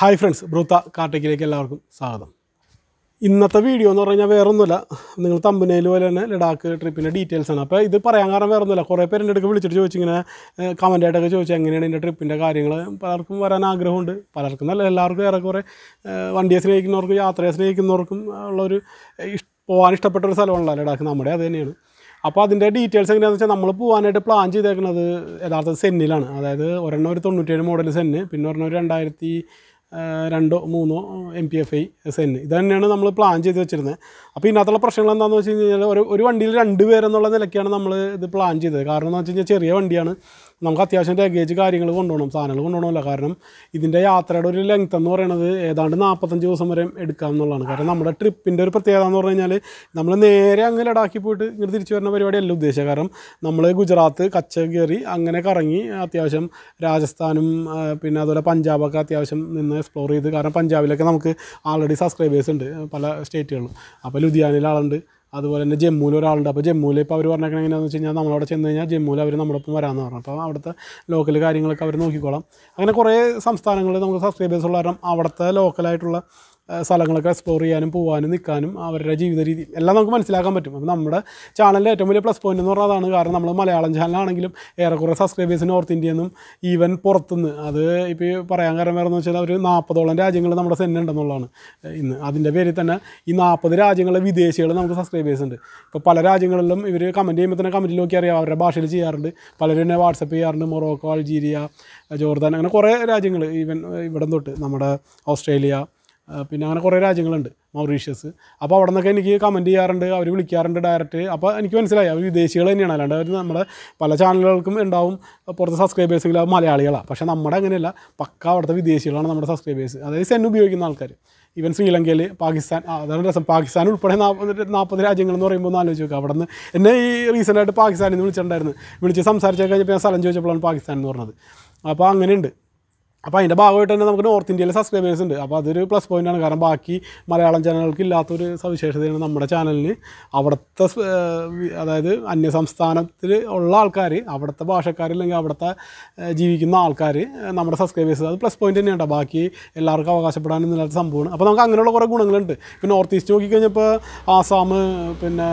Hi friends ബ്രൂത്ത കാർട്ടേക്കിലേക്ക് എല്ലാവർക്കും സ്വാഗതം ഇന്നത്തെ വീഡിയോ എന്ന് പറഞ്ഞാൽ വേറെ ഒന്നുമില്ല നിങ്ങൾ തമ്പനയിൽ പോലെ തന്നെ ലഡാക്ക് ട്രിപ്പിൻ്റെ ഡീറ്റെയിൽസ് ആണ് അപ്പോൾ ഇത് പറയാൻ കാരണം വേറെ ഒന്നുമില്ല കുറേ പേര് എൻ്റെ അടുക്ക് വിളിച്ചിട്ട് ചോദിച്ചിങ്ങനെ കമൻ്റ് ആയിട്ടൊക്കെ ചോദിച്ചു എങ്ങനെയാണ് എൻ്റെ ട്രിപ്പിൻ്റെ കാര്യങ്ങൾ പലർക്കും വരാൻ ആഗ്രഹമുണ്ട് പലർക്കും നല്ല എല്ലാവർക്കും ഏറെക്കുറെ ഏഹ്, വണ്ടിയെ സ്നേഹിക്കുന്നവർക്കും യാത്രയെ സ്നേഹിക്കുന്നവർക്കും ഉള്ളൊരു ഇഷ് പോകാൻ ഇഷ്ടപ്പെട്ട ഒരു സ്ഥലമാണല്ലോ ലഡാക്ക് നമ്മുടെ അത് തന്നെയാണ് അപ്പോൾ അതിൻ്റെ ഡീറ്റെയിൽസ് എങ്ങനെയാണെന്ന് വെച്ചാൽ നമ്മൾ പോകാനായിട്ട് പ്ലാൻ ചെയ്തേക്കുന്നത് യഥാർത്ഥ സെന്നിലാണ് അതായത് ഒരെണ്ണം ഒരു തൊണ്ണൂറ്റേഴ് മോഡൽ സെന്ന് പിന്നെ ഒരെണ്ണം ഒരു രണ്ടായിരത്തി ആ, രണ്ടോ മൂന്നോ എം പി എഫ് ഐ സെന്ന് ഇത് തന്നെയാണ് നമ്മൾ പ്ലാൻ ചെയ്ത് വെച്ചിരുന്നത് അപ്പോൾ ഇതിനകത്തുള്ള പ്രശ്നങ്ങൾ എന്താണെന്ന് വെച്ച് കഴിഞ്ഞാൽ ഒരു ഒരു വണ്ടിയിൽ രണ്ട് പേരെന്നുള്ള നിലയ്ക്കാണ് നമ്മൾ ഇത് പ്ലാൻ ചെയ്തത് കാരണം എന്ന് വെച്ച് കഴിഞ്ഞാൽ ചെറിയ വണ്ടിയാണ് നമുക്ക് അത്യാവശ്യം ലഗേജ് കാര്യങ്ങൾ കൊണ്ടുപോകണം സാധനങ്ങൾ കൊണ്ടുപോകണമല്ല കാരണം ഇതിൻ്റെ യാത്രയുടെ ഒരു ലെങ്ത് എന്ന് പറയുന്നത് ഏതാണ്ട് നാൽപ്പത്തഞ്ച് ദിവസം വരെ എടുക്കാം എന്നുള്ളതാണ് കാരണം നമ്മുടെ ട്രിപ്പിൻ്റെ ഒരു പ്രത്യേകത എന്ന് പറഞ്ഞു കഴിഞ്ഞാൽ നമ്മൾ നേരെ അങ്ങ് ലഡാക്കി പോയിട്ട് ഇങ്ങോട്ട് തിരിച്ചു വരുന്ന പരിപാടിയല്ല ഉദ്ദേശിച്ചത് കാരണം നമ്മൾ ഗുജറാത്ത് കച്ച് കയറി അങ്ങനെ കറങ്ങി അത്യാവശ്യം രാജസ്ഥാനും ആ, പിന്നെ അതുപോലെ പഞ്ചാബൊക്കെ അത്യാവശ്യം നിന്ന് എക്സ്പ്ലോർ ചെയ്ത് കാരണം പഞ്ചാബിലൊക്കെ നമുക്ക് ആൾറെഡി സബ്സ്ക്രൈബേഴ്സ് ഉണ്ട് പല സ്റ്റേറ്റുകളിലും അപ്പോൾ ലുധിയാനയിൽ ആളുണ്ട് അതുപോലെ തന്നെ ജമ്മുവിൽ ഒരാളുണ്ട് അപ്പോൾ ജമ്മുവിൽ ഇപ്പോൾ അവർ പറഞ്ഞേക്കണത് എങ്ങനെയാണെന്ന് വെച്ച് കഴിഞ്ഞാൽ നമ്മളവിടെ ചെന്ന് കഴിഞ്ഞാൽ ജമ്മുവിൽ അവർ നമ്മുടെ ഒപ്പം വരാമെന്ന് പറഞ്ഞു അപ്പോൾ അവിടുത്തെ ലോക്കൽ കാര്യങ്ങളൊക്കെ അവർ നോക്കിക്കോളാം അങ്ങനെ കുറേ സംസ്ഥാനങ്ങളിൽ നമുക്ക് സബ്സ്ക്രൈബേഴ്സ് ഉള്ള കാരണം അവിടുത്തെ ലോക്കലായിട്ടുള്ള ആ, സ്ഥലങ്ങളൊക്കെ എക്സ്പ്ലോർ ചെയ്യാനും പോകാനും നിൽക്കാനും അവരുടെ ജീവിത രീതി എല്ലാം നമുക്ക് മനസ്സിലാക്കാൻ പറ്റും അപ്പോൾ നമ്മുടെ ചാനലിൻ്റെ ഏറ്റവും വലിയ പ്ലസ് പോയിന്റ് എന്ന് പറഞ്ഞാൽ അതാണ് കാരണം നമ്മൾ മലയാളം ചാനലാണെങ്കിലും ഏറെക്കുറെ സബ്സ്ക്രൈബേഴ്സ് നോർത്ത് ഇന്ത്യയിൽ ഈവൻ പുറത്തുനിന്ന് അത് ഇപ്പോൾ ഈ പറയാൻ കാരണം വേറെ എന്ന് വെച്ചാൽ ഒരു നാൽപ്പതോളം രാജ്യങ്ങൾ നമ്മുടെ സെന്നെ ഉണ്ടെന്നുള്ളതാണ് ഏഹ് ഇന്ന് അതിൻ്റെ പേരിൽ തന്നെ ഈ നാൽപ്പത് രാജ്യങ്ങളിലെ വിദേശികൾ നമുക്ക് സബ്സ്ക്രൈബേഴ്സ് ഉണ്ട് ഇപ്പോൾ പല രാജ്യങ്ങളിലും ഇവർ കമൻറ്റ് ചെയ്യുമ്പോൾ തന്നെ കമൻറ്റിൽ നോക്കി അറിയാം അവരുടെ ഭാഷയിൽ ചെയ്യാറുണ്ട് പലരും എന്നെ വാട്സപ്പ് ചെയ്യാറുണ്ട് മൊറോക്കോ അൾജീരിയ ജോർദാൻ അങ്ങനെ കുറേ രാജ്യങ്ങൾ ഈവൻ ഇവിടം തൊട്ട് നമ്മുടെ ഓസ്ട്രേലിയ ആ, പിന്നെ അങ്ങനെ കുറേ രാജ്യങ്ങളുണ്ട് മൗറീഷ്യസ് അപ്പോൾ അവിടെ നിന്നൊക്കെ എനിക്ക് കമൻറ്റ് ചെയ്യാറുണ്ട് അവർ വിളിക്കാറുണ്ട് ഡയറക്റ്റ് അപ്പോൾ എനിക്ക് മനസ്സിലായി അവർ വിദേശികൾ തന്നെയാണ് അല്ലാണ്ട് അവർ നമ്മുടെ പല ചാനലുകൾക്കും ഉണ്ടാവും പുറത്ത് സബ്സ്ക്രൈബേഴ്സെങ്കിലും അത് മലയാളികളാണ് പക്ഷേ നമ്മുടെ അങ്ങനെയല്ല പക്ക അവിടുത്തെ വിദേശികളാണ് നമ്മുടെ സബ്സ്ക്രൈബേഴ്സ് അതായത് സെൻ ഉപയോഗിക്കുന്ന ആൾക്കാർ ഈവൻ ശ്രീലങ്കയിൽ പാകിസ്ഥാൻ ആ, അതാണ് രസം പാകിസ്ഥാൻ ഉൾപ്പെടെ നാൽപ്പത് നാൽപ്പത് രാജ്യങ്ങൾ എന്ന് പറയുമ്പോൾ ഒന്ന് ആലോചിച്ച് നോക്കുക അവിടെ നിന്ന് എന്നെ ഈ റീസെൻ്റായിട്ട് പാകിസ്ഥാനിൽ നിന്ന് വിളിച്ചിട്ടുണ്ടായിരുന്നു വിളിച്ച് സംസാരിച്ച് കഴിഞ്ഞപ്പോൾ ഞാൻ സ്ഥലം ചോദിച്ചപ്പോഴാണ് പാകിസ്ഥാൻ എന്ന് പറഞ്ഞത് അപ്പോൾ അങ്ങനെയുണ്ട് അപ്പോൾ അതിൻ്റെ ഭാഗമായിട്ട് തന്നെ നമുക്ക് നോർത്ത് ഇന്ത്യയിൽ സബ്സ്ക്രൈബേഴ്സ് ഉണ്ട് അപ്പോൾ അതൊരു പ്ലസ് പോയിൻ്റ് ആണ് കാരണം ബാക്കി മലയാളം ചാനലുകൾക്ക് ഇല്ലാത്തൊരു സവിശേഷതയാണ് നമ്മുടെ ചാനലിന് അവിടുത്തെ സ്- ഏഹ് വി- അതായത് അന്യ സംസ്ഥാനത്തിൽ ഉള്ള ആൾക്കാർ അവിടുത്തെ ഭാഷക്കാരില്ലെങ്കിൽ അവിടുത്തെ ഏഹ് ജീവിക്കുന്ന ആൾക്കാർ നമ്മുടെ സബ്സ്ക്രൈബേഴ്സ് അത് പ്ലസ് പോയിൻ്റ് തന്നെയാണ് കേട്ടോ. ബാക്കി എല്ലാവർക്കും അവകാശപ്പെടാനൊന്നും ഇല്ലാത്ത സംഭവമാണ് അപ്പോൾ നമുക്ക് അങ്ങനെയുള്ള കുറേ ഗുണങ്ങളുണ്ട് ഇപ്പോൾ നോർത്ത് ഈസ്റ്റ് നോക്കിക്കഴിഞ്ഞപ്പോൾ ആസാം പിന്നെ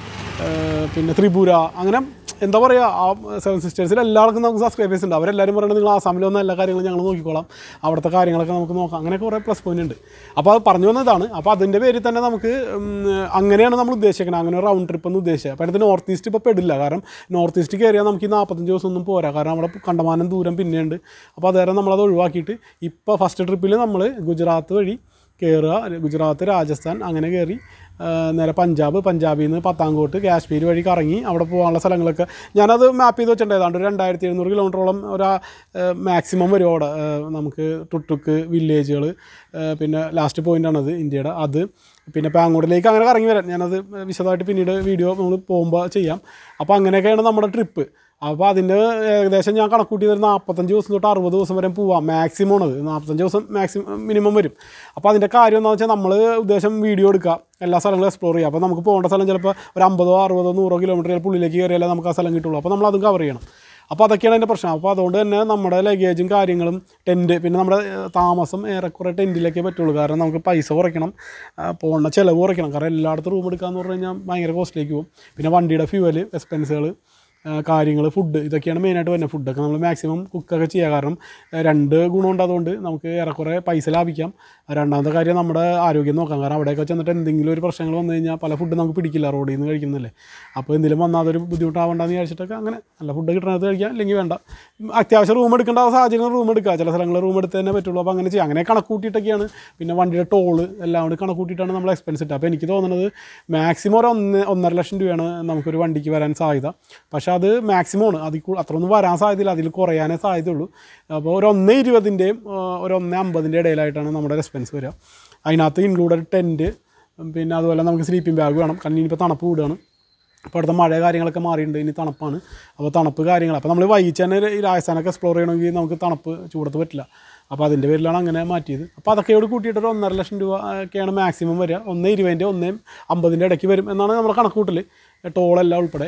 ഏഹ് പിന്നെ ത്രിപുര അങ്ങനെ എന്താ പറയുക ആ സെവൻ സിസ്റ്റേഴ്സിൽ എല്ലാവർക്കും നമുക്ക് സബ്സ്ക്രൈബേഴ്സ് ഉണ്ട് അവരെല്ലാവരും പറയുന്നത് നിങ്ങൾ ആസാമിൽ വന്ന എല്ലാ കാര്യങ്ങളും ഞങ്ങൾ നോക്കിക്കോളാം അവിടുത്തെ കാര്യങ്ങളൊക്കെ നമുക്ക് നോക്കാം അങ്ങനെ കുറേ പ്ലസ് പോയിന്റ് ഉണ്ട് അപ്പോൾ അത് പറഞ്ഞു വന്നതാണ് അപ്പോൾ അതിൻ്റെ പേരിൽ തന്നെ നമുക്ക് ഉം, അങ്ങനെയാണ് നമ്മൾ ഉദ്ദേശിക്കുന്നത് അങ്ങനെ റൗണ്ട് ട്രിപ്പ് എന്ന് ഉദ്ദേശിച്ചത് അപ്പോൾ അതിനകത്ത് നോർത്ത് ഈസ്റ്റ് ഇപ്പോൾ പെടില്ല കാരണം നോർത്ത് ഈസ്റ്റ് കയറിയാൽ നമുക്ക് ഈ നാൽപ്പത്തഞ്ച് ദിവസം ഒന്നും പോരാ കാരണം അവിടെ കണ്ടമാനം ദൂരം പിന്നെയുണ്ട് അപ്പോൾ അതേരം നമ്മളത് ഒഴിവാക്കിയിട്ട് ഇപ്പോൾ ഫസ്റ്റ് ട്രിപ്പിൽ നമ്മൾ ഗുജറാത്ത് വഴി കയറുക ഗുജറാത്ത് രാജസ്ഥാൻ അങ്ങനെ കയറി ആ, നേരെ പഞ്ചാബ് പഞ്ചാബിൽ നിന്ന് പത്താങ്കോട്ട് കാശ്മീർ വഴി കറങ്ങി അവിടെ പോകാനുള്ള സ്ഥലങ്ങളൊക്കെ ഞാനത് മാപ്പ് ചെയ്ത് വെച്ചിട്ടുണ്ട് ഏതാണ്ട് ഒരു രണ്ടായിരത്തി എഴുന്നൂറ് കിലോമീറ്ററോളം ഒരു മാക്സിമം വരും അവിടെ ആ, നമുക്ക് ടുട്ടുക്ക് വില്ലേജുകൾ പിന്നെ ലാസ്റ്റ് പോയിൻ്റാണത് ഇന്ത്യയുടെ അത് പിന്നെ പാങ്ങോടിലേക്ക് അങ്ങനെ കറങ്ങി വരാം ഞാനത് വിശദമായിട്ട് പിന്നീട് വീഡിയോ നമ്മൾ പോകുമ്പോൾ ചെയ്യാം അപ്പോൾ അങ്ങനെയൊക്കെയാണ് നമ്മുടെ ട്രിപ്പ് അപ്പോൾ അതിൻ്റെ ഏകദേശം ഞാൻ കണക്കൂട്ടി ഒരു നാൽപ്പത്തഞ്ച് ദിവസം തൊട്ട് അറുപത് ദിവസം വരെ പോവാം മാക്സിമം ആണത് നാൽപ്പത്തഞ്ച് ദിവസം മാക്സിമം മിനിമം വരും അപ്പോൾ അതിൻ്റെ കാര്യം എന്താണെന്ന് വെച്ചാൽ നമ്മൾ ഉദ്ദേശം വീഡിയോ എടുക്കുക എല്ലാ സ്ഥലങ്ങളും എക്സ്പ്ലോർ ചെയ്യുക അപ്പോൾ നമുക്ക് പോകേണ്ട സ്ഥലം ചിലപ്പോൾ ഒരു അമ്പതോ അറുപതോ നൂറോ കിലോമീറ്റർ ചിലപ്പോൾ ഉള്ളിലേക്ക് കയറിയാലേ നമുക്ക് ആ സ്ഥലം കിട്ടുള്ളൂ അപ്പോൾ നമ്മൾ അതും കവർ ചെയ്യണം അപ്പോൾ അതൊക്കെയാണ് അതിൻ്റെ പ്രശ്നം അപ്പോൾ അതുകൊണ്ട് തന്നെ നമ്മുടെ ലഗേജും കാര്യങ്ങളും ടെൻറ്റ് പിന്നെ നമ്മുടെ ഏഹ്, താമസം ഏറെക്കുറെ ടെൻറ്റിലേക്കേ പറ്റുള്ളൂ കാരണം നമുക്ക് പൈസ കുറയ്ക്കണം ആ, പോകണ ചിലവ് കുറയ്ക്കണം കാരണം എല്ലായിടത്തും റൂം എടുക്കാമെന്ന് പറഞ്ഞു കഴിഞ്ഞാൽ ഭയങ്കര കോസ്റ്റ്ലേക്ക് പോകും പിന്നെ വണ്ടിയുടെ ഫ്യൂവൽ എക്സ്പെൻസുകൾ കാര്യങ്ങൾ ഫുഡ് ഇതൊക്കെയാണ് മെയിനായിട്ട് വരുന്നത് ഫുഡൊക്കെ നമ്മൾ മാക്സിമം കുക്കൊക്കെ ചെയ്യുക കാരണം ഏഹ്, രണ്ട് ഗുണമുണ്ട് അതുകൊണ്ട് നമുക്ക് ഏറെക്കുറെ പൈസ ലാഭിക്കാം രണ്ടാമത്തെ കാര്യം നമ്മുടെ ആരോഗ്യം നോക്കാം കാരണം അവിടെയൊക്കെ ചെന്നിട്ട് എന്തെങ്കിലും ഒരു പ്രശ്നങ്ങൾ വന്നു കഴിഞ്ഞാൽ പല ഫുഡ് നമുക്ക് പിടിക്കില്ല റോഡിൽ നിന്ന് കഴിക്കുന്നതല്ലേ അപ്പോൾ എന്തെങ്കിലും വന്നാൽ അതൊരു ബുദ്ധിമുട്ടാവണ്ടെന്ന് വിചാരിച്ചിട്ടൊക്കെ അങ്ങനെ നല്ല ഫുഡ് കിട്ടണത് കഴിക്കാം അല്ലെങ്കിൽ വേണ്ട ഉം, അത്യാവശ്യം റൂം എടുക്കേണ്ട സാഹചര്യങ്ങൾ റൂം എടുക്കുക ചില സ്ഥലങ്ങളിൽ റൂം എടുത്ത് തന്നെ പറ്റുള്ളൂ അപ്പോൾ അങ്ങനെ ചെയ്യാം അങ്ങനെ കണക്കൂട്ടിയിട്ടൊക്കെയാണ് പിന്നെ വണ്ടിയുടെ ടോള് എല്ലാം കൂടി കണക്കൂട്ടിയിട്ടാണ് നമ്മൾ എക്സ്പെൻസ് ഇട്ടത് അപ്പോൾ എനിക്ക് തോന്നുന്നത് മാക്സിമം ഒരു ഒന്ന് ഒന്നര ലക്ഷം രൂപയാണ് നമുക്കൊരു വണ്ടിക്ക് വരാൻ സാധ്യത പക്ഷേ അത് മാക്സിമം ആണ് അതിൽ കൂ- അത്രയൊന്നും വരാൻ സാധ്യതയില്ല അതിൽ കുറയാനേ സാധ്യതയുള്ളൂ അപ്പോൾ ഒരു ഒന്ന് ഇരുപതിൻ്റെയും ഒരു ഒന്ന് അമ്പതിൻ്റെ ഇടയിലായിട്ടാണ് നമ്മുടെ എക്സ്പെൻസ് വരിക അതിനകത്ത് ഇൻക്ലൂഡഡ് ടെൻറ്റ് പിന്നെ അതുപോലെ നമുക്ക് സ്ലീപ്പിംഗ് ബാഗ് വേണം കാരണം ഇനിയിപ്പോൾ തണുപ്പ് കൂടുകയാണ് അപ്പോൾ അവിടുത്തെ മഴ കാര്യങ്ങളൊക്കെ മാറിയിട്ടുണ്ട് ഇനി തണുപ്പാണ് അപ്പോൾ തണുപ്പ് കാര്യങ്ങൾ അപ്പോൾ നമ്മൾ വൈകിച്ച് തന്നെ ഈ രാജസ്ഥാനൊക്കെ എക്സ്പ്ലോർ ചെയ്യണമെങ്കിൽ നമുക്ക് തണുപ്പ് ചൂടത്ത് പറ്റില്ല അപ്പോൾ അതിൻ്റെ പേരിലാണ് അങ്ങനെ മാറ്റിയത് അപ്പോൾ അതൊക്കെയോട് കൂട്ടിയിട്ട് ഒരു ഒന്നര ലക്ഷം രൂപ ആ, ഒക്കെയാണ് മാക്സിമം വരിക ഒന്ന് ഇരുപതിൻ്റെ ഒന്നേ അമ്പതിൻ്റെ ഇടയ്ക്ക് വരും എന്നാണ് നമ്മുടെ കണക്കൂട്ടൽ ടോളെല്ലാം ഉൾപ്പെടെ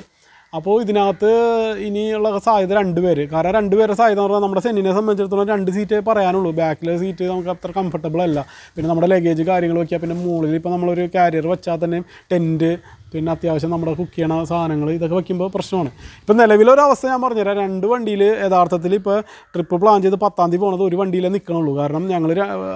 അപ്പോൾ ഇതിനകത്ത് ഇനിയുള്ള സാധ്യത രണ്ട് പേര് കാരണം രണ്ട് പേരെ സാധ്യത എന്ന് പറഞ്ഞാൽ നമ്മുടെ സെന്നിനെ സംബന്ധിച്ചിടത്തോളം രണ്ട് സീറ്റ് പറയാനുള്ളൂ ബാക്കിലെ സീറ്റ് നമുക്ക് അത്ര കംഫർട്ടബിൾ അല്ല പിന്നെ നമ്മുടെ ലഗേജ് കാര്യങ്ങൾ വയ്ക്കുക പിന്നെ മുകളിൽ ഇപ്പോൾ നമ്മളൊരു കാരിയർ വെച്ചാൽ തന്നെ ടെൻറ്റ് പിന്നെ അത്യാവശ്യം നമ്മുടെ കുക്ക് ചെയ്യണ സാധനങ്ങൾ ഇതൊക്കെ വെക്കുമ്പോൾ പ്രശ്നമാണ് ഇപ്പം നിലവിലൊരു അവസ്ഥ ഞാൻ പറഞ്ഞുതരാം രണ്ട് വണ്ടിയിൽ യഥാർത്ഥത്തിൽ ഇപ്പോൾ ട്രിപ്പ് പ്ലാൻ ചെയ്ത് പത്താം തീയതി പോണത് ഒരു വണ്ടിയിലേ നിൽക്കണുള്ളൂ കാരണം ഞങ്ങൾ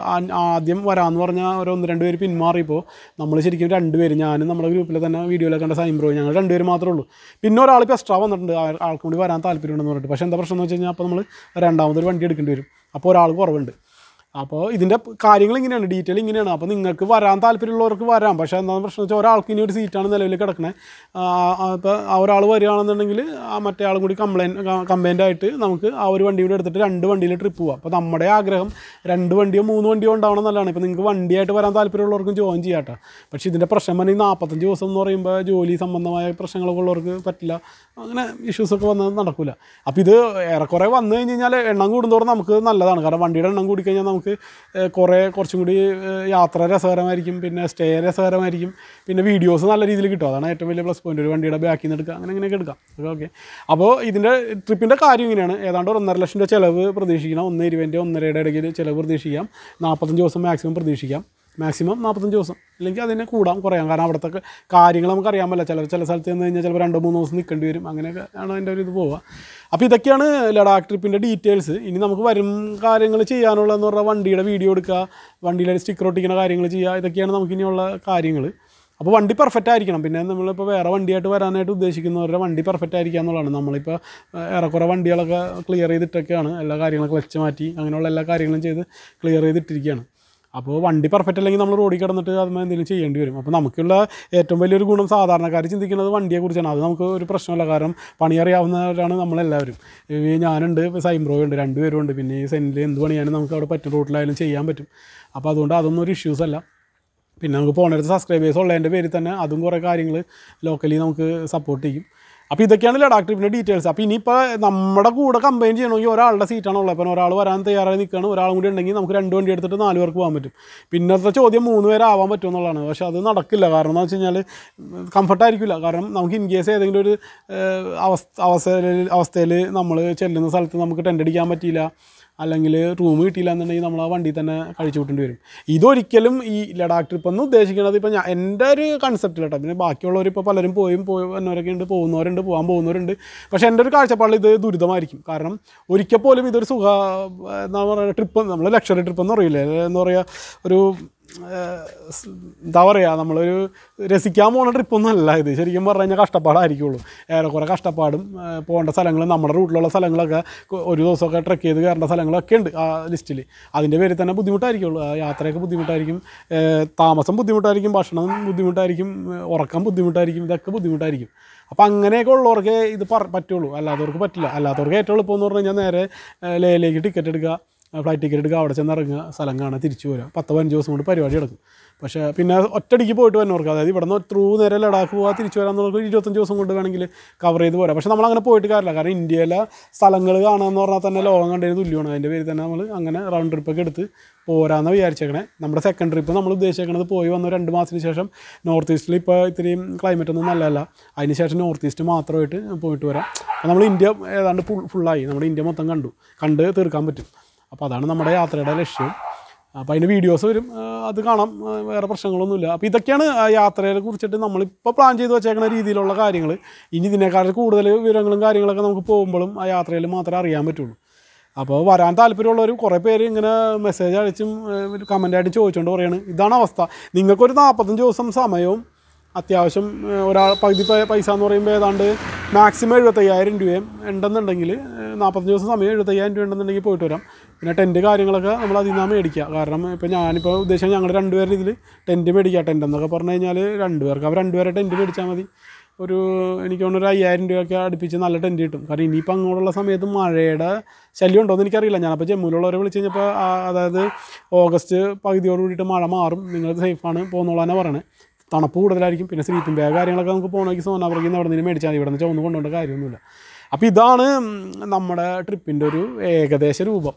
ആദ്യം വരാമെന്ന് പറഞ്ഞാൽ ഒരു ഒന്ന് രണ്ട് പേര് പിന്മാറിയപ്പോൾ നമ്മൾ ശരിക്കും രണ്ട് പേര് ഞാനും നമ്മുടെ ഗ്രൂപ്പിൽ തന്നെ വീഡിയോയിലൊക്കെ കണ്ട സൈൻ ബ്രോ ഞങ്ങൾ രണ്ട് പേര് മാത്രമേ ഉള്ളൂ പിന്നെ ഒരാൾ ഇപ്പോൾ എക്സ്ട്രാ വന്നിട്ടുണ്ട് ആ- ആൾക്കും കൂടി വരാൻ താല്പര്യമുണ്ടെന്ന് പറഞ്ഞിട്ട് പക്ഷേ എന്താ പ്രശ്നം എന്ന് വെച്ച് കഴിഞ്ഞാൽ അപ്പോൾ നമ്മൾ രണ്ടാമതൊരു വണ്ടി എടുക്കേണ്ടി വരും അപ്പോൾ ഒരാൾ കുറവുണ്ട് അപ്പോൾ ഇതിൻ്റെ കാര്യങ്ങൾ ഇങ്ങനെയാണ് ഡീറ്റെയിൽ ഇങ്ങനെയാണ് അപ്പോൾ നിങ്ങൾക്ക് വരാൻ താല്പര്യമുള്ളവർക്ക് വരാം പക്ഷേ എന്താണെന്ന് പ്രശ്നം വെച്ചാൽ ഒരാൾക്ക് ഇനി ഒരു സീറ്റാണ് നിലവിൽ കിടക്കണേ അപ്പോൾ ആ ഒരാൾ വരികയാണെന്നുണ്ടെങ്കിൽ ആ മറ്റേ ആളും കൂടി കംപ്ലൈൻറ്റ് കംപ്ലൈൻ്റ് ആയിട്ട് നമുക്ക് ആ ഒരു വണ്ടി കൂടി എടുത്തിട്ട് രണ്ട് വണ്ടിയിൽ ട്രിപ്പ് പോവാം അപ്പോൾ നമ്മുടെ ആഗ്രഹം രണ്ട് വണ്ടിയോ മൂന്ന് വണ്ടിയോ ഉണ്ടാവണം നല്ലതാണ് ഇപ്പോൾ നിങ്ങൾക്ക് വണ്ടിയായിട്ട് വരാൻ താല്പര്യമുള്ളവർക്കും ജോയിൻ ചെയ്യാട്ടോ പക്ഷേ ഇതിൻ്റെ പ്രശ്നം പറഞ്ഞാൽ ഈ നാൽപ്പത്തഞ്ച് ദിവസം എന്ന് പറയുമ്പോൾ ജോലി സംബന്ധമായ പ്രശ്നങ്ങളൊക്കെ ഉള്ളവർക്ക് പറ്റില്ല അങ്ങനെ ഇഷ്യൂസൊക്കെ വന്നത് നടക്കില്ല അപ്പോൾ ഇത് ഏറെക്കുറെ വന്നു കഴിഞ്ഞ് കഴിഞ്ഞാൽ എണ്ണം കൂടുന്തോറും നമുക്ക് നല്ലതാണ് കാരണം വണ്ടിയുടെ എണ്ണം കൂടിക്കഴിഞ്ഞാൽ നമുക്ക് ഏഹ്, കുറേ കുറച്ചും കൂടി ഏഹ്, യാത്ര രസകരമായിരിക്കും പിന്നെ സ്റ്റേ രസകരമായിരിക്കും പിന്നെ വീഡിയോസ് നല്ല രീതിയിൽ കിട്ടും അതാണ് ഏറ്റവും വലിയ പ്ലസ് പോയിന്റ് ഒരു വണ്ടിയുടെ ബാക്കിൽ നിന്ന് എടുക്കുക അങ്ങനെ അങ്ങനെയൊക്കെ എടുക്കാം ഓക്കെ അപ്പോൾ ഇതിൻ്റെ ട്രിപ്പിൻ്റെ കാര്യം ഇങ്ങനെയാണ് ഏതാണ്ട് ഒരു ഒന്നര ലക്ഷം രൂപ ചിലവ് പ്രതീക്ഷിക്കണം ഒന്ന് ഇരുപതിൻ്റെ ഒന്നരയുടെ ഇടയ്ക്ക് ചിലവ് പ്രതീക്ഷിക്കാം നാൽപ്പത്തഞ്ച് ദിവസം മാക്സിമം പ്രതീക്ഷിക്കാം മാക്സിമം നാൽപ്പത്തഞ്ച് ദിവസം അല്ലെങ്കിൽ അതിനെ കൂടാം കുറയാം കാരണം അവിടുത്തെ ഒക്കെ കാര്യങ്ങൾ നമുക്ക് അറിയാൻ പറ്റില്ല ചില ചില സ്ഥലത്ത് ചെന്ന് കഴിഞ്ഞാൽ ചിലപ്പോൾ രണ്ടോ മൂന്നോ ദിവസം നിൽക്കേണ്ടി വരും അങ്ങനെയൊക്കെ ആണ് അതിൻ്റെ ഒരു ഇത് പോവുക അപ്പോൾ ഇതൊക്കെയാണ് ലഡാക്ക് ട്രിപ്പിൻ്റെ ഡീറ്റെയിൽസ് ഇനി നമുക്ക് വരും കാര്യങ്ങൾ ചെയ്യാനുള്ളതെന്ന് പറഞ്ഞാൽ വണ്ടിയുടെ വീഡിയോ എടുക്കുക വണ്ടിയിലെ സ്റ്റിക്കർ ഒട്ടിക്കുന്ന കാര്യങ്ങൾ ചെയ്യുക ഇതൊക്കെയാണ് നമുക്ക് ഇനിയുള്ള കാര്യങ്ങൾ അപ്പോൾ വണ്ടി പെർഫെക്റ്റ് ആയിരിക്കണം പിന്നെ നമ്മളിപ്പോൾ വേറെ വണ്ടിയായിട്ട് വരാനായിട്ട് ഉദ്ദേശിക്കുന്നവരുടെ വണ്ടി പെർഫെക്റ്റ് ആയിരിക്കുക എന്നുള്ളതാണ് നമ്മളിപ്പോൾ ഏഹ്, ഏറെക്കുറെ വണ്ടികളൊക്കെ ക്ലിയർ ചെയ്തിട്ടൊക്കെയാണ് എല്ലാ കാര്യങ്ങളും ക്ലച്ച് മാറ്റി അങ്ങനെയുള്ള എല്ലാ കാര്യങ്ങളും ചെയ്ത് ക്ലിയർ ചെയ്തിട്ടിരിക്കുകയാണ് അപ്പോൾ വണ്ടി പെർഫെക്റ്റ് അല്ലെങ്കിൽ നമ്മൾ റോഡിൽ കിടന്നിട്ട് അതുമ്പോൾ എന്തെങ്കിലും ചെയ്യേണ്ടി വരും അപ്പോൾ നമുക്കുള്ള ഏറ്റവും വലിയൊരു ഗുണം സാധാരണക്കാർ ചിന്തിക്കുന്നത് വണ്ടിയെക്കുറിച്ചാണ് അത് നമുക്ക് ഒരു പ്രശ്നമല്ല കാരണം പണി അറിയാവുന്നവരാണ് നമ്മളെല്ലാവരും ഈ ഞാനുണ്ട് സൈംബ്രോ ഉണ്ട് രണ്ടുപേരും ഉണ്ട് പിന്നെ ഈ സെൻറ്റിൽ എന്ത് പണിയാനും നമുക്ക് അവിടെ പറ്റും റോട്ടിലായാലും ചെയ്യാൻ പറ്റും അപ്പോൾ അതുകൊണ്ട് അതൊന്നും ഒരു ഇഷ്യൂസ് അല്ല പിന്നെ നമുക്ക് പോണടുത്ത് സബ്സ്ക്രൈബേഴ്സ് ഉള്ളതിൻ്റെ പേരിൽ തന്നെ അതും കുറേ കാര്യങ്ങൾ ലോക്കലി നമുക്ക് സപ്പോർട്ട് ചെയ്യും അപ്പോൾ ഇതൊക്കെയാണ് ലഡാക്ക് ട്രിപ്പിൻ്റെ ഡീറ്റെയിൽസ് അപ്പോൾ ഇനിയിപ്പോൾ നമ്മുടെ കൂടെ കമ്പൈൻ ചെയ്യണമെങ്കിൽ ഒരാളുടെ സീറ്റാണ് ഉള്ളത് അപ്പോൾ ഒരാൾ വരാൻ തയ്യാറായി നിൽക്കുകയാണ് ഒരാളും കൂടി ഉണ്ടെങ്കിൽ നമുക്ക് രണ്ട് വണ്ടി എടുത്തിട്ട് നാല് പേർക്ക് പോകാൻ പറ്റും പിന്നത്തെ ചോദ്യം മൂന്ന് പേരാവാൻ പറ്റും എന്നുള്ളതാണ് പക്ഷേ അത് നടക്കില്ല കാരണം എന്ന് വെച്ച് കഴിഞ്ഞാൽ കംഫർട്ടായിരിക്കില്ല കാരണം നമുക്ക് ഇൻ കേസ് ഏതെങ്കിലും ഒരു ഏഹ്, അവസ്ഥ അവസ്ഥയിൽ അവസ്ഥയിൽ നമ്മൾ ചെല്ലുന്ന സ്ഥലത്ത് നമുക്ക് ടെൻ്റ് അടിക്കാൻ പറ്റിയില്ല അല്ലെങ്കിൽ റൂം കിട്ടിയില്ല എന്നുണ്ടെങ്കിൽ നമ്മൾ ആ വണ്ടിയിൽ തന്നെ കഴിച്ചു വിട്ടേണ്ടി വരും ഇതൊരിക്കലും ഈ ലഡാക്ക് ട്രിപ്പ് എന്ന് ഉദ്ദേശിക്കുന്നത് ഇപ്പോൾ ഞാൻ എൻ്റെ ഒരു കൺസെപ്റ്റിൽ കേട്ടോ പിന്നെ ബാക്കിയുള്ളവർ ഇപ്പോൾ പലരും പോയും പോയി വന്നവരൊക്കെ ഉണ്ട് പോകുന്നവരുണ്ട് പോകാൻ പോകുന്നവരുണ്ട് പക്ഷേ എൻ്റെ ഒരു കാഴ്ചപ്പാടിൽ ഇത് ദുരിതമായിരിക്കും കാരണം ഒരിക്കൽ പോലും ഇതൊരു സുഖ എന്താ പറയുക ട്രിപ്പ് നമ്മൾ ലക്ഷറി ട്രിപ്പ് എന്ന് പറയില്ലേ എന്ന് പറയുക ഒരു ഏഹ്, സ് എന്താ പറയുക നമ്മളൊരു രസിക്കാൻ പോകുന്ന ട്രിപ്പൊന്നും അല്ല ഇത് ശരിക്കും പറഞ്ഞു കഴിഞ്ഞാൽ കഷ്ടപ്പാടായിരിക്കുള്ളൂ ഏറെക്കുറെ കഷ്ടപ്പാടും ഏഹ്, പോകേണ്ട സ്ഥലങ്ങൾ നമ്മുടെ റൂട്ടിലുള്ള സ്ഥലങ്ങളൊക്കെ കൊ- ഒരു ദിവസമൊക്കെ ട്രക്ക് ചെയ്ത് കയറേണ്ട സ്ഥലങ്ങളൊക്കെ ഉണ്ട് ആ ലിസ്റ്റിൽ അതിൻ്റെ പേരിൽ തന്നെ ബുദ്ധിമുട്ടായിരിക്കുള്ളൂ ആ യാത്രയൊക്കെ ബുദ്ധിമുട്ടായിരിക്കും ഏഹ്, താമസം ബുദ്ധിമുട്ടായിരിക്കും ഭക്ഷണം ബുദ്ധിമുട്ടായിരിക്കും ഏഹ്, ഉറക്കം ബുദ്ധിമുട്ടായിരിക്കും ഇതൊക്കെ ബുദ്ധിമുട്ടായിരിക്കും അപ്പോൾ അങ്ങനെയൊക്കെ ഉള്ളവർക്ക് ഇത് പറ പറ്റുള്ളൂ അല്ലാത്തവർക്ക് പറ്റില്ല അല്ലാത്തവർക്ക് ഏറ്റവും എളുപ്പം എന്ന് പറഞ്ഞു കഴിഞ്ഞാൽ നേരെ ഏഹ്, ലേയിലേക്ക് ടിക്കറ്റ് എടുക്കുക ഫ്ലൈറ്റ് ടിക്കറ്റ് എടുക്കുക അവിടെ ചെന്ന് ഇറങ്ങുക സ്ഥലം കാണുക തിരിച്ചു വരിക പത്ത് പതിനഞ്ച് ദിവസം കൊണ്ട് പരിപാടി നടക്കും പക്ഷേ പിന്നെ ഒറ്റടിക്ക് പോയിട്ട് വരുന്നവർക്ക് അതായത് ഇവിടെ നിന്ന് ത്രൂ നേരെ ലഡാക്ക് പോകാൻ തിരിച്ചു വരാമെന്നുള്ളവർക്ക് ഒരു ഇരുപത്തഞ്ച് ദിവസം കൊണ്ട് വേണമെങ്കിൽ കവർ ചെയ്ത് പോരാം പക്ഷേ നമ്മളങ്ങനെ പോയിട്ട് കാര്യമില്ല കാരണം ഇന്ത്യയിലെ സ്ഥലങ്ങൾ കാണാമെന്ന് പറഞ്ഞാൽ തന്നെ ലോകം കണ്ടതിന് തുല്യമാണ് അതിൻ്റെ പേരിൽ തന്നെ നമ്മൾ അങ്ങനെ റൗണ്ട് ട്രിപ്പൊക്കെ എടുത്ത് പോരാന്ന് വിചാരിച്ചേക്കണേ നമ്മുടെ സെക്കൻഡ് ട്രിപ്പ് നമ്മൾ ഉദ്ദേശിക്കുന്നത് പോയി വന്ന രണ്ട് മാസത്തിന് ശേഷം നോർത്ത് ഈസ്റ്റിൽ ഇപ്പോൾ ഇത്രയും ക്ലൈമറ്റ് ഒന്നും നല്ലതല്ല അതിന് ശേഷം നോർത്ത് ഈസ്റ്റ് മാത്രമായിട്ട് പോയിട്ട് വരാം അപ്പോൾ നമ്മൾ ഇന്ത്യ ഏതാണ്ട് ഫുൾ ഫുള്ളായി നമ്മുടെ ഇന്ത്യ മൊത്തം കണ്ടു കണ്ട് തീർക്കാൻ പറ്റും അപ്പോൾ അതാണ് നമ്മുടെ യാത്രയുടെ ലക്ഷ്യം അപ്പോൾ അതിൻ്റെ വീഡിയോസ് വരും ആ, അത് കാണാം ആ, വേറെ പ്രശ്നങ്ങളൊന്നുമില്ല അപ്പോൾ ഇതൊക്കെയാണ് ആ യാത്രയെ കുറിച്ചിട്ട് നമ്മളിപ്പോൾ പ്ലാൻ ചെയ്ത് വെച്ചേക്കുന്ന രീതിയിലുള്ള കാര്യങ്ങൾ ഇനി ഇതിനേക്കാൾ കൂടുതൽ വിവരങ്ങളും കാര്യങ്ങളൊക്കെ നമുക്ക് പോകുമ്പോഴും ആ യാത്രയിൽ മാത്രമേ അറിയാൻ പറ്റുള്ളൂ അപ്പോൾ വരാൻ താല്പര്യമുള്ളവർ കുറേ പേര് ഇങ്ങനെ മെസ്സേജ് അയച്ചും കമൻ്റായിട്ട് ചോദിച്ചുകൊണ്ട് പറയാണ് ഇതാണ് അവസ്ഥ നിങ്ങൾക്കൊരു നാൽപ്പത്തഞ്ച് ദിവസം സമയവും അത്യാവശ്യം ഏഹ്, ഒരാൾ പകുതി പൈ- പൈസ എന്ന് പറയുമ്പോൾ ഏതാണ്ട് മാക്സിമം എഴുപത്തയ്യായിരം രൂപയും ഉണ്ടെന്നുണ്ടെങ്കിൽ ഏഹ്, നാൽപ്പത്തഞ്ച് ദിവസം സമയം എഴുപത്തയ്യായിരം രൂപ ഉണ്ടെന്നുണ്ടെങ്കിൽ പോയിട്ട് വരാം പിന്നെ ടെൻറ്റ് കാര്യങ്ങളൊക്കെ നമ്മൾ അതിൽ നിന്നാണ് മേടിക്കുക കാരണം ഇപ്പോൾ ഞാനിപ്പോൾ ഉദ്ദേശിച്ചത് ഞങ്ങൾ രണ്ടുപേരുടെ ഇതിൽ ടെൻറ്റ് മേടിക്കുക ടെൻറ്റ് എന്നൊക്കെ പറഞ്ഞു കഴിഞ്ഞാൽ രണ്ടുപേർക്ക് അവർ രണ്ടുപേരെ ടെൻറ്റ് മേടിച്ചാൽ മതി ഒരു എനിക്ക് തോന്നുന്നു ഒരു അയ്യായിരം രൂപയൊക്കെ അടുപ്പിച്ച് നല്ല ടെൻറ്റ് കിട്ടും കാരണം ഇനിയിപ്പോൾ അങ്ങോട്ടുള്ള സമയത്ത് മഴയുടെ ശല്യം ഉണ്ടോ എന്ന് എനിക്കറിയില്ല ഞാനപ്പോൾ ജമ്മുവിലുള്ളവരെ വിളിച്ച് കഴിഞ്ഞപ്പോൾ ആ, അതായത് ഓഗസ്റ്റ് പകുതിയോട് കൂടിയിട്ട് മഴ മാറും നിങ്ങൾ സേഫാണ് പോകുന്നോളാനാണ് പറയണത് തണുപ്പ് കൂടുതലായിരിക്കും പിന്നെ സ്ലീപ്പിംഗ് ബാഗ് കാര്യങ്ങളൊക്കെ നമുക്ക് പോകണമെങ്കിൽ സോനാപുറകിൽ നിന്ന് അവിടെ നിന്ന് മേടിച്ചാൽ മതി ഇവിടെ നിന്ന് ചുവന്ന് കൊണ്ടുപോകേണ്ട കാര്യമൊന്നുമില്ല അപ്പോൾ ഇതാണ് ഉം, നമ്മുടെ ട്രിപ്പിൻ്റെ ഒരു ഏകദേശ രൂപം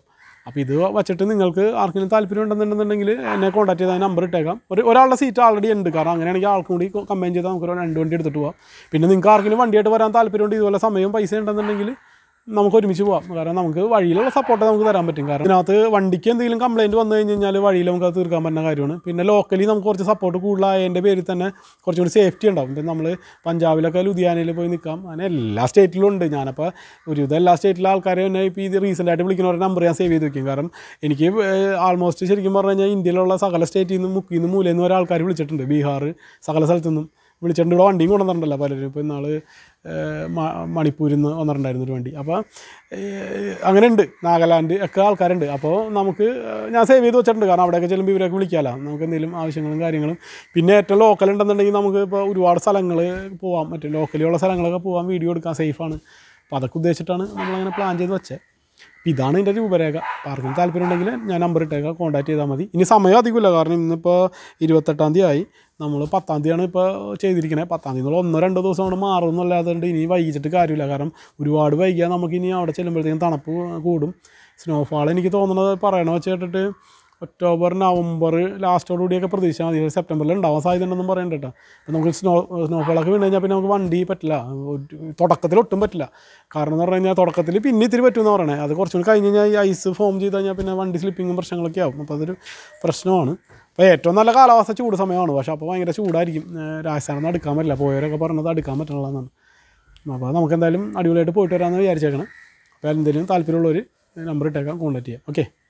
അപ്പോൾ ഇത് വച്ചിട്ട് നിങ്ങൾക്ക് ആർക്കെങ്കിലും താല്പര്യം ഉണ്ടെന്നുണ്ടെന്നുണ്ടെങ്കിൽ എന്നെ കോൺടാക്ട് ചെയ്താൽ നമ്പർ ഇട്ടേക്കാം ഒരു ഒരാളുടെ സീറ്റ് ആൾറെഡി ഉണ്ട് കാരണം അങ്ങനെയാണെങ്കിൽ ആൾക്കും കൂടി കമ്പൈൻ ചെയ്താൽ നമുക്ക് ഒരു രണ്ട് വണ്ടി എടുത്തിട്ട് പോവാം പിന്നെ നിങ്ങൾക്ക് ആർക്കെങ്കിലും വണ്ടിയായിട്ട് വരാൻ താല്പര്യമുണ്ട് ഇതുപോലെ സമയവും പൈസ ഉണ്ടെന്നുണ്ടെങ്കിൽ നമുക്ക് ഒരുമിച്ച് പോവാം കാരണം നമുക്ക് വഴിയിലുള്ള സപ്പോർട്ട് നമുക്ക് തരാൻ പറ്റും കാരണം ഇതിനകത്ത് വണ്ടിക്ക് എന്തെങ്കിലും കംപ്ലയിൻറ്റ് വന്നു കഴിഞ്ഞ് കഴിഞ്ഞാൽ വഴിയിൽ നമുക്ക് അത് തീർക്കാൻ പറ്റുന്ന കാര്യമാണ് പിന്നെ ലോക്കലി നമുക്ക് കുറച്ച് സപ്പോർട്ട് കൂടുതലായതിൻ്റെ പേരിൽ തന്നെ കുറച്ചും കൂടി സേഫ്റ്റി ഉണ്ടാവും ഇപ്പം നമ്മൾ പഞ്ചാബിലൊക്കെ ലുധിയാനയിൽ പോയി നിൽക്കാം അങ്ങനെ എല്ലാ സ്റ്റേറ്റിലും ഉണ്ട് ഞാനപ്പോൾ ഒരുവിധം എല്ലാ സ്റ്റേറ്റിലെ ആൾക്കാരെ തന്നെ ഇപ്പോൾ ഇത് റീസെൻ്റ് ആയിട്ട് വിളിക്കുന്നവരുടെ നമ്പർ ഞാൻ സേവ് ചെയ്ത് വെക്കും കാരണം എനിക്ക് ആൾമോസ്റ്റ് ശരിക്കും പറഞ്ഞു കഴിഞ്ഞാൽ ഇന്ത്യയിലുള്ള സകല സ്റ്റേറ്റിൽ നിന്നും മുക്കിൽ നിന്ന് മൂലയിൽ നിന്ന് വരെ ആൾക്കാർ വിളിച്ചിട്ടുണ്ട് ബീഹാർ സകല സ്ഥലത്തു നിന്നും വിളിച്ചിട്ടുണ്ട് ഇവിടെ വണ്ടിയും കൊണ്ടുവന്നിട്ടുണ്ടല്ലോ പലരും ഇപ്പോൾ ഇന്നാൾ മണിപ്പൂരിൽ നിന്ന് വന്നിട്ടുണ്ടായിരുന്നു ഒരു വണ്ടി അപ്പോൾ അങ്ങനെ ഉണ്ട് നാഗാലാൻഡ് ഒക്കെ ആൾക്കാരുണ്ട് അപ്പോൾ നമുക്ക് ഏഹ്, ഞാൻ സേവ് ചെയ്ത് വെച്ചിട്ടുണ്ട് കാരണം അവിടെയൊക്കെ ചെല്ലുമ്പോൾ ഇവരൊക്കെ വിളിക്കാമല്ലോ നമുക്ക് എന്തെങ്കിലും ആവശ്യങ്ങളും കാര്യങ്ങളും പിന്നെ ഏറ്റവും ലോക്കൽ ഉണ്ടെന്നുണ്ടെങ്കിൽ നമുക്ക് ഇപ്പോൾ ഒരുപാട് സ്ഥലങ്ങൾ പോവാം മറ്റേ ലോക്കലിയുള്ള സ്ഥലങ്ങളൊക്കെ പോകാൻ വീഡിയോ എടുക്കാൻ സേഫാണ് അപ്പോൾ അതൊക്കെ ഉദ്ദേശിച്ചിട്ടാണ് നമ്മളങ്ങനെ പ്ലാൻ ചെയ്ത് വെച്ചത് അപ്പോൾ ഇതാണ് എൻ്റെ രൂപരേഖ അപ്പോൾ ആർക്കും താല്പര്യം ഉണ്ടെങ്കിൽ ഞാൻ നമ്പർ ഇട്ടേക്കാം കോൺടാക്ട് ചെയ്താൽ മതി ഇനി സമയം അധികമില്ല കാരണം ഇന്നിപ്പോൾ ഇരുപത്തെട്ടാം തീയതി ആയി നമ്മൾ പത്താം തീയതിയാണ് ഇപ്പോൾ ചെയ്തിരിക്കുന്നത് പത്താം തീയതി എന്നുള്ള ഒന്നോ രണ്ടോ ദിവസം കൊണ്ട് മാറുമെന്നല്ലാതെ കൊണ്ട് ഇനി വൈകിച്ചിട്ട് കാര്യമില്ല കാരണം ഒരുപാട് വൈകിയാൽ നമുക്ക് ഇനി അവിടെ ചെല്ലുമ്പോഴത്തേക്കും തണുപ്പ് കൂടും സ്നോഫാൾ എനിക്ക് തോന്നുന്നത് പറയണ വെച്ച് കേട്ടിട്ട് ഒക്ടോബർ നവംബർ ലാസ്റ്റോടുകൂടിയൊക്കെ പ്രതീക്ഷ മതി സെപ്റ്റംബറിൽ ഉണ്ടാവാൻ സാധ്യത ഉണ്ടെന്നും പറയുന്നുണ്ട് കേട്ടോ അപ്പോൾ നമുക്ക് സ്നോ സ്നോഫോളൊക്കെ വീണ് കഴിഞ്ഞാൽ പിന്നെ നമുക്ക് വണ്ടി പറ്റില്ല ഒരു- തുടക്കത്തിൽ ഒട്ടും പറ്റില്ല കാരണം എന്ന് പറഞ്ഞു കഴിഞ്ഞാൽ തുടക്കത്തിൽ പിന്നെ ഇത്തിരി പറ്റുമെന്ന് പറയണേ അത് കുറച്ചും കൂടി കഴിഞ്ഞ് കഴിഞ്ഞാൽ ഈ ഐസ് ഫോം ചെയ്ത് കഴിഞ്ഞാൽ പിന്നെ വണ്ടി സ്ലിപ്പിങ്ങും പ്രശ്നങ്ങളൊക്കെ ആവും അപ്പോൾ അതൊരു പ്രശ്നമാണ് അപ്പോൾ ഏറ്റവും നല്ല കാലാവസ്ഥ ചൂട് സമയമാണ് പക്ഷേ അപ്പോൾ ഭയങ്കര ചൂടായിരിക്കും ഏഹ് രാജസ്ഥാനൊന്നും അടുക്കാൻ പറ്റില്ല പോയവരൊക്കെ പറഞ്ഞത് അടുക്കാൻ പറ്റുള്ളതാണ് അപ്പോൾ നമുക്ക് എന്തായാലും അടിപൊളിയായിട്ട് പോയിട്ട് വരാമെന്ന് വിചാരിച്ചേക്കണം അപ്പോൾ എന്തെങ്കിലും താല്പര്യമുള്ളവർ നമ്പർ ഇട്ടേക്കാം കോൺടാക്ട് ചെയ്യാം ഓക്കെ